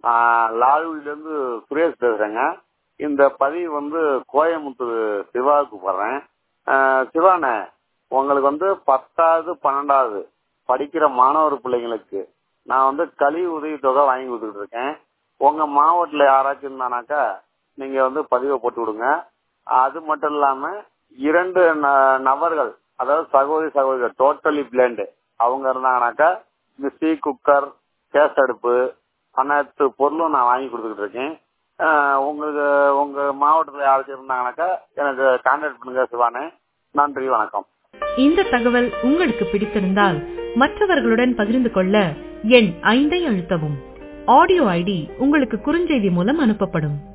லால்குடியிலேருந்து சுரேஷ் பேசுகிறேங்க இந்த பதிவு வந்து கோயமுத்தூர் சிவாவுக்கு போடுறேன் சிவாண்ணே உங்களுக்கு வந்து பத்தாவது பன்னெண்டாவது படிக்கிற மாணவர் பிள்ளைங்களுக்கு நான் வந்து கல்வி உதவித்தொகை வாங்கி கொடுத்துட்டு இருக்கேன் உங்கள் மாவட்டத்தில் யாராச்சும் இருந்தானாக்கா நீங்கள் வந்து பதிவை போட்டு விடுங்க அது மட்டும் இல்லாமல் இரண்டு ந- நபர்கள் அதாவது சகோதரி சகோதரிகள் டோட்டலி பிளேண்டு அவங்க இருந்தாங்கனாக்கா மிக்சி குக்கர் கேஸ் அடுப்பு அனைத்து பொருளும் நான் வாங்கி கொடுத்துக்கிட்டு இருக்கேன் ஆஹ் உங்களுக்கு உங்க மாவட்டத்தில் யாராச்சும் இருந்தாங்கனாக்கா எனக்கு கான்டாக்ட் பண்ணுங்க சிவானே நன்றி வணக்கம் இந்த தகவல் உங்களுக்கு பிடித்திருந்தால் மற்றவர்களுடன் பகிர்ந்து கொள்ள எண் ஐந்தை அழுத்தவும் ஆடியோ ஐடி உங்களுக்கு குறுஞ்செய்தி மூலம் அனுப்பப்படும்